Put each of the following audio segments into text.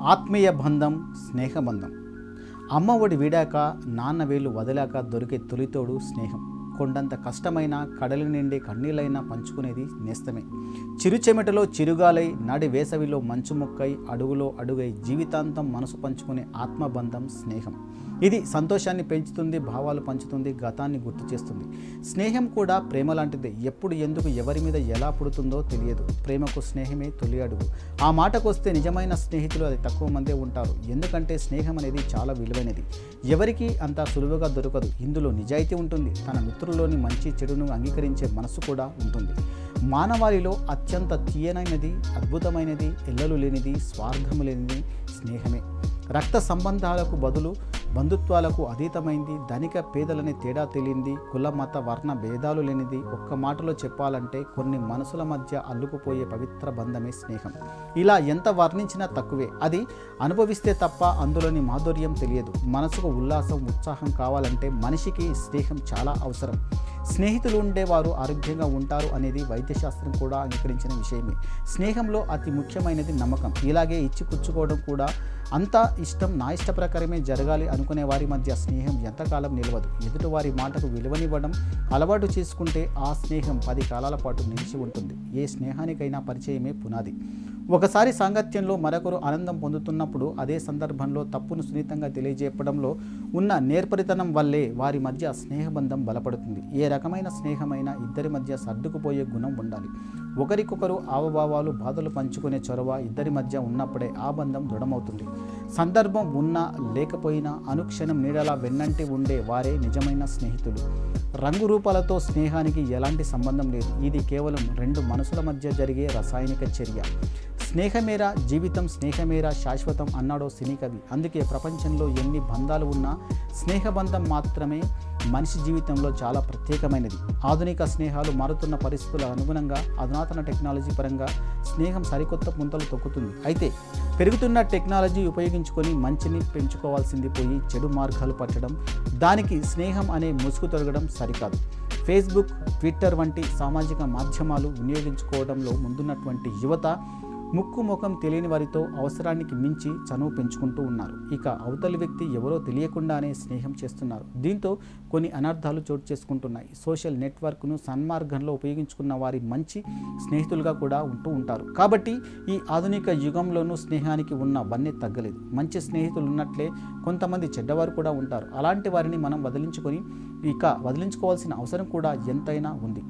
ఆత్మీయ బంధం స్నేహబంధం అమ్మ ఒడి వీడాక నాన్న వేలు వదిలాక దొరికే తొలితోడు స్నేహం కొండంత కష్టమైన కడలి నిండి కన్నీళ్ళైనా పంచుకునేది నేస్తమే చిరు చెమటలో చిరుగాలై నాడి వేసవిలో మంచు మొక్కై అడుగులో అడుగై జీవితాంతం మనసు పంచుకునే ఆత్మబంధం స్నేహం ఇది సంతోషాన్ని పెంచుతుంది భావాలు పంచుతుంది గతాన్ని గుర్తు చేస్తుంది స్నేహం కూడా ప్రేమ లాంటిదే ఎప్పుడు ఎందుకు ఎవరి మీద ఎలా పుడుతుందో తెలియదు ప్రేమకు స్నేహమే తొలి అడుగు ఆ మాటకొస్తే నిజమైన స్నేహితులు అది తక్కువ మందే ఉంటారు ఎందుకంటే స్నేహం అనేది చాలా విలువైనది ఎవరికి అంత సులువుగా దొరకదు ఇందులో నిజాయితీ ఉంటుంది తన మిత్రుల్లోని మంచి చెడును అంగీకరించే మనసు కూడా ఉంటుంది మానవాళిలో అత్యంత తీయనైనది అద్భుతమైనది ఎల్లలు లేనిది స్వార్థము లేనిది స్నేహమే రక్త సంబంధాలకు బదులు బంధుత్వాలకు అతీతమైంది ధనిక పేదలని తేడా తెలియంది కుల మత వర్ణ భేదాలు లేనిది ఒక్క మాటలో చెప్పాలంటే కొన్ని మనసుల మధ్య అల్లుకుపోయే పవిత్ర బంధమే స్నేహం ఇలా ఎంత వర్ణించినా తక్కువే అది అనుభవిస్తే తప్ప అందులోని మాధుర్యం తెలియదు మనసుకు ఉల్లాసం ఉత్సాహం కావాలంటే మనిషికి స్నేహం చాలా అవసరం స్నేహితులు ఉండేవారు ఆరోగ్యంగా ఉంటారు అనేది వైద్యశాస్త్రం కూడా అంగీకరించిన విషయమే స్నేహంలో అతి ముఖ్యమైనది నమ్మకం ఇలాగే ఇచ్చి పుచ్చుకోవడం కూడా అంతా ఇష్టం నా ఇష్ట ప్రకారమే జరగాలి అనుకునే వారి మధ్య స్నేహం ఎంతకాలం నిలవదు ఎదుటి వారి మాటకు విలువనివ్వడం అలవాటు చేసుకుంటే ఆ స్నేహం పది కాలాల పాటు నిలిచి ఉంటుంది ఏ స్నేహానికైనా పరిచయమే పునాది ఒకసారి సాంగత్యంలో మరొకరు ఆనందం పొందుతున్నప్పుడు అదే సందర్భంలో తప్పును సున్నితంగా తెలియజేయడంలో ఉన్న నేర్పరితనం వల్లే వారి మధ్య స్నేహబంధం బలపడుతుంది ఏ రకమైన స్నేహమైనా ఇద్దరి మధ్య సర్దుకుపోయే గుణం ఉండాలి ఒకరికొకరు ఆవభావాలు బాధలు పంచుకునే చొరవ ఇద్దరి మధ్య ఉన్నప్పుడే ఆ బంధం దృఢమవుతుంది సందర్భం ఉన్నా లేకపోయినా అనుక్షణం నీడలా వెన్నంటి ఉండే వారే నిజమైన స్నేహితులు రంగు రూపాలతో స్నేహానికి ఎలాంటి సంబంధం లేదు ఇది కేవలం రెండు మనసుల మధ్య జరిగే రసాయనిక చర్య స్నేహమేరా జీవితం స్నేహమేరా శాశ్వతం అన్నాడో సినీ కవి అందుకే ప్రపంచంలో ఎన్ని బంధాలు ఉన్నా స్నేహబంధం మాత్రమే మనిషి జీవితంలో చాలా ప్రత్యేకమైనది ఆధునిక స్నేహాలు మారుతున్న పరిస్థితుల అనుగుణంగా అధునాతన టెక్నాలజీ పరంగా స్నేహం సరికొత్త పుంతలు తొక్కుతుంది అయితే పెరుగుతున్న టెక్నాలజీ ఉపయోగించుకొని మంచిని పెంచుకోవాల్సింది పోయి చెడు మార్గాలు పట్టడం దానికి స్నేహం అనే ముసుగు తొలగడం సరికాదు ఫేస్బుక్ ట్విట్టర్ వంటి సామాజిక మాధ్యమాలు వినియోగించుకోవడంలో ముందున్నటువంటి యువత ముక్కు ముఖం తెలియని వారితో అవసరానికి మించి చనువు పెంచుకుంటూ ఉన్నారు ఇక అవతలి వ్యక్తి ఎవరో తెలియకుండానే స్నేహం చేస్తున్నారు దీంతో కొన్ని అనర్థాలు చోటు చేసుకుంటున్నాయి సోషల్ నెట్వర్క్ను సన్మార్గంలో ఉపయోగించుకున్న వారి మంచి స్నేహితులుగా కూడా ఉంటూ ఉంటారు కాబట్టి ఈ ఆధునిక యుగంలోనూ స్నేహానికి ఉన్న వన్నె తగ్గలేదు మంచి స్నేహితులు ఉన్నట్లే కొంతమంది చెడ్డవారు కూడా ఉంటారు అలాంటి వారిని మనం వదిలించుకొని ఇక వదిలించుకోవాల్సిన అవసరం కూడా ఎంతైనా ఉంది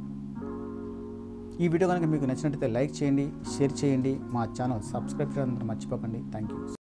ఈ వీడియో కనుక మీకు నచ్చినట్లయితే లైక్ చేయండి షేర్ చేయండి మా ఛానల్ సబ్స్క్రైబ్ చేయడం మర్చిపోకండి థ్యాంక్ యూ